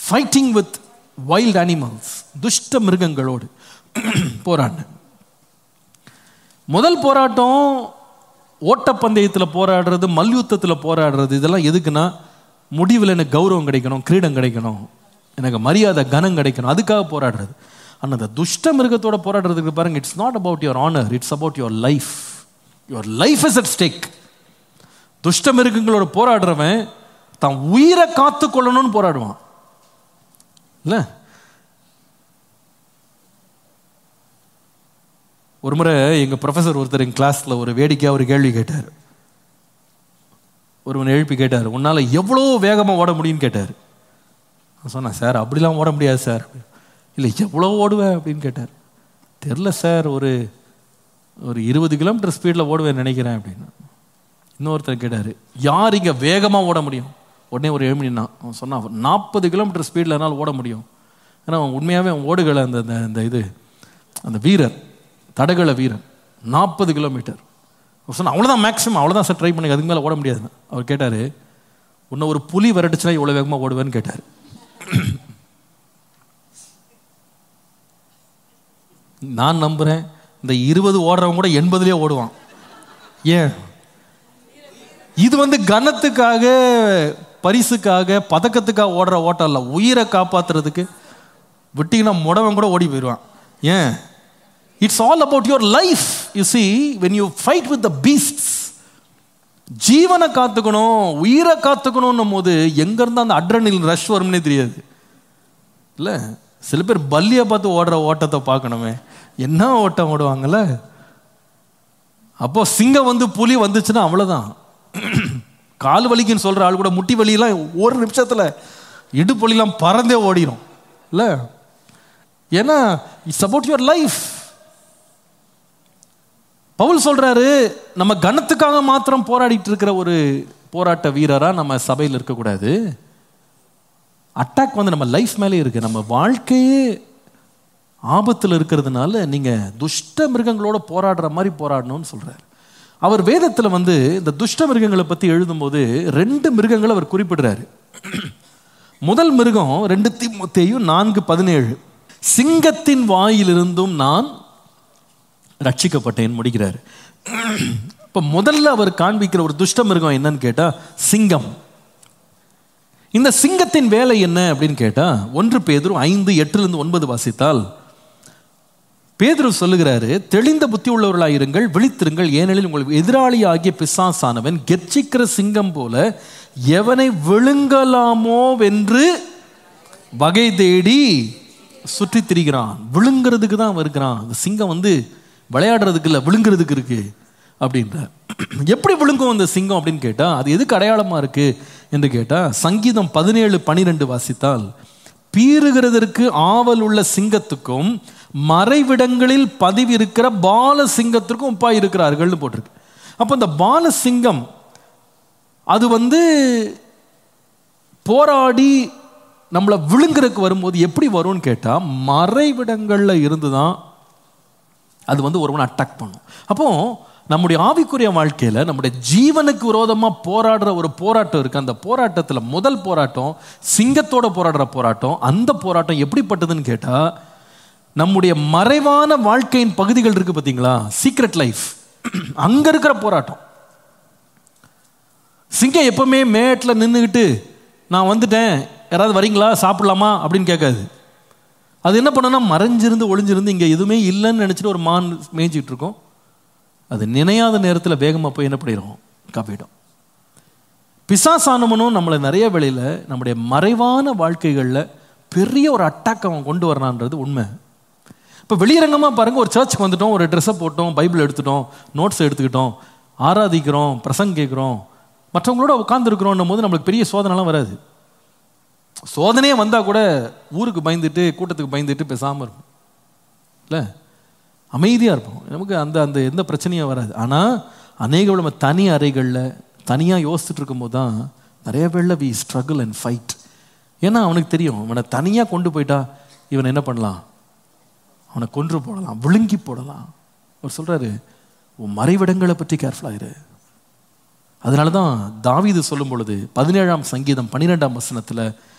fighting with wild animals துஷ்ட மிருகங்களோடு போராடினேன் முதல் போராட்டம் ஓட்டப்பந்தயத்தில் போராடுறது மல்யுத்தத்தில் போராடுறது இதெல்லாம் எதுக்குன்னா முடிவில் எனக்கு கௌரவம் கிடைக்கணும் கிரீடம் கிடைக்கணும் எனக்கு மரியாதை கனம் கிடைக்கணும் அதுக்காக போராடுறது ஆனால் அந்த துஷ்ட மிருகத்தோட போராடுறதுக்கு பாருங்க it's not about your honour it's about your life your life is at stake துஷ்ட மிருகங்களோட போராடுறவன் தான் உயிரை காத்து கொள்ளணும்னு போராடுவான் இல்ல ஒரு முறை எங்க ப்ரொஃபசர் ஒருத்தர் எங்க கிளாஸ்ல ஒரு வேடிக்கையா ஒரு கேள்வி கேட்டார் ஒருவன் எழுப்பி கேட்டார் உன்னால எவ்வளோ வேகமா ஓட முடியும்னு கேட்டார் நான் சொன்னேன் சார் அப்படிலாம் ஓட முடியாது சார் இல்லை எவ்வளோ ஓடுவேன் அப்படின்னு கேட்டார் தெரில சார் ஒரு ஒரு இருபது கிலோமீட்டர் ஸ்பீடில் ஓடுவேன் நினைக்கிறேன் அப்படின்னு இன்னொருத்தர் கேட்டார் யார் இங்கே வேகமாக ஓட முடியும் உடனே ஒரு ஏழு மணினா அவன் சொன்னான் நாற்பது கிலோமீட்டர் ஸ்பீடில் என்னால் ஓட முடியும் ஏன்னா அவன் உண்மையாகவே அவன் ஓடுகளை அந்த அந்த- அந்த இது அந்த வீரர் தடகள வீரர் நாற்பது கிலோமீட்டர் அவர் சொன்ன அவ்வளோதான் மேக்ஸிமம் அவ்வளோதான் சார் ட்ரை பண்ணி அதுக்கு மேலே ஓட முடியாதுன்னு அவர் கேட்டார் உன்னை ஒரு புலி விரட்டுச்சுன்னா இவ்வளோ வேகமாக ஓடுவேன்னு கேட்டார் நான் நம்புறேன் இந்த இருபது ஓடுறவன் கூட எண்பதுலேயே ஓடுவான் ஏன் இது வந்து கனத்துக்காக பரிசுக்காக பதக்கத்துக்காக ஓடுற ஓட்டம் இல்லை உயிரை காப்பாத்துறதுக்கு விட்டீங்கன்னா முடவன் கூட ஓடி போயிடுவான் ஏன் it's all about your life you see when you fight with the beasts ஜீவனை காத்துக்கணும் உயிரை காத்துக்கணும்னும் போது எங்கேருந்து அந்த அட்ரனில் ரஷ் வரும்னே தெரியாது இல்லை சில பேர் பல்லியை பார்த்து ஓடுற ஓட்டத்தை பார்க்கணுமே என்ன ஓட்டம் ஓடுவாங்கல்ல அப்போ சிங்கம் வந்து புலி வந்துச்சுன்னா அவ்வளோதான் கால் வலிக்குன்னு சொல்ற ஆள் கூட முட்டி வலியெல்லாம் ஒரு நிமிஷத்துல இடுப்பொலிலாம் பறந்தே ஓடிடும் இல்ல ஏன்னா it's about your life Paul சொல்றாரு நம்ம கனத்துக்காக மாத்திரம் போராடிட்டு இருக்கிற ஒரு போராட்ட வீரரா நம்ம சபையில் இருக்கக்கூடாது அட்டாக் வந்து நம்ம லைஃப் மேலே இருக்கு நம்ம வாழ்க்கையே ஆபத்தில் இருக்கிறதுனால நீங்க துஷ்ட மிருகங்களோட போராடுற மாதிரி போராடணும்னு சொல்றாரு அவர் வேதத்தில் வந்து இந்த துஷ்ட மிருகங்களை பத்தி எழுதும்போது ரெண்டு மிருகங்களை அவர் குறிப்பிடுறாரு முதல் மிருகம் ரெண்டு தீமோத்தேயும் நான்கு பதினேழு சிங்கத்தின் வாயிலிருந்தும் நான் ரட்சிக்கப்பட்டேன் முடிக்கிறார் இப்ப முதல்ல அவர் காண்பிக்கிற ஒரு துஷ்ட மிருகம் என்னன்னு கேட்டா சிங்கம் இந்த சிங்கத்தின் வேலை என்ன அப்படின்னு கேட்டா ஒன்று பேதுரு ஐந்து எட்டுல இருந்து ஒன்பது வாசித்தால் பேதுரு சொல்லுகிறாரு தெளிந்த புத்தி உள்ளவர்களாயிருங்கள் விழித்திருங்கள் ஏனெனில் உங்கள் எதிராளி ஆகிய பிசாசானவன் கெர்ச்சிக்கிற சிங்கம் போல எவனை விழுங்கலாமோ வென்று வகை தேடி சுற்றி திரிகிறான் விழுங்கிறதுக்கு தான் அவன் இருக்கிறான் அந்த சிங்கம் வந்து விளையாடுறதுக்கு இல்லை விழுங்குறதுக்கு இருக்கு அப்படின்றார் எப்படி விழுங்கும் அந்த சிங்கம் அப்படின்னு கேட்டா அது எதுக்கு அடையாளமா இருக்கு என்று கேட்டா சங்கீதம் பதினேழு பனிரெண்டு வாசித்தால் பீறுகிறதற்கு ஆவல் உள்ள சிங்கத்துக்கும் மறைவிடங்களில் பதிவு இருக்கிற பால சிங்கத்திற்கும் ஒப்பாய் இருக்கிறார்கள்னு போட்டிருக்கு அப்போ இந்த பால சிங்கம் அது வந்து போராடி நம்மளை விழுங்குறதுக்கு வரும்போது எப்படி வரும்னு கேட்டா மறைவிடங்கள்ல இருந்து தான் அது வந்து ஒருவனை அட்டாக் பண்ணும் அப்போ நம்முடைய ஆவிக்குரிய வாழ்க்கையில நம்முடைய ஜீவனுக்கு விரோதமா போராடுற ஒரு போராட்டம் இருக்கு அந்த போராட்டத்துல முதல் போராட்டம் சிங்கத்தோட போராடுற போராட்டம் அந்த போராட்டம் எப்படிப்பட்டதுன்னு கேட்டா நம்முடைய மறைவான வாழ்க்கையின் பகுதிகள் இருக்கு பாத்தீங்களா சீக்ரெட் லைஃப் அங்க இருக்கிற போராட்டம் சிங்கம் எப்பவுமே மேட்ல நின்றுக்கிட்டு நான் வந்துட்டேன் யாராவது வரீங்களா சாப்பிடலாமா அப்படின்னு கேட்காது அது என்ன பண்ணுன்னா மறைஞ்சிருந்து ஒளிஞ்சிருந்து இங்கே எதுவுமே இல்லைன்னு நினச்சிட்டு ஒரு மான் மேய்ஞ்சிட்டு இருக்கோம் அது நினையாத நேரத்தில் வேகமாக போய் என்ன பண்ணிடும் காப்பிடும் பிசாசானவனும் நம்மளை நிறைய வேளையில் நம்முடைய மறைவான வாழ்க்கைகளில் பெரிய ஒரு அட்டாக் அவன் கொண்டு வரான்றது உண்மை இப்போ வெளியரங்கமாக பாருங்க ஒரு சர்ச்சுக்கு வந்துட்டோம் ஒரு ட்ரெஸ்ஸை போட்டோம் பைபிள் எடுத்துட்டோம் நோட்ஸ் எடுத்துக்கிட்டோம் ஆராதிக்கிறோம் பிரசங்க கேட்குறோம் மற்றவங்களோட உட்காந்துருக்குறோன்னும் போது நம்மளுக்கு பெரிய சோதனைலாம் வராது சோதனையே வந்தால் கூட ஊருக்கு பயந்துட்டு கூட்டத்துக்கு பயந்துட்டு பேசாமல் இருக்கும் இல்லை அமைதியாக இருப்போம் நமக்கு அந்த அந்த எந்த பிரச்சனையும் வராது ஆனால் அநேக நம்ம தனி அறைகளில் தனியாக யோசிச்சுட்டு இருக்கும்போது தான் நிறைய பேரில் வி ஸ்ட்ரகிள் அண்ட் ஃபைட் ஏன்னா அவனுக்கு தெரியும் இவனை தனியாக கொண்டு போயிட்டா இவனை என்ன பண்ணலாம் அவனை கொன்று போடலாம் விழுங்கி போடலாம் அவர் சொல்கிறாரு உன் மறைவிடங்களை பற்றி கேர்ஃபுல்லாக இரு அதனால தான் தாவீது சொல்லும் பொழுது பதினேழாம் சங்கீதம் பன்னிரெண்டாம் வசனத்தில்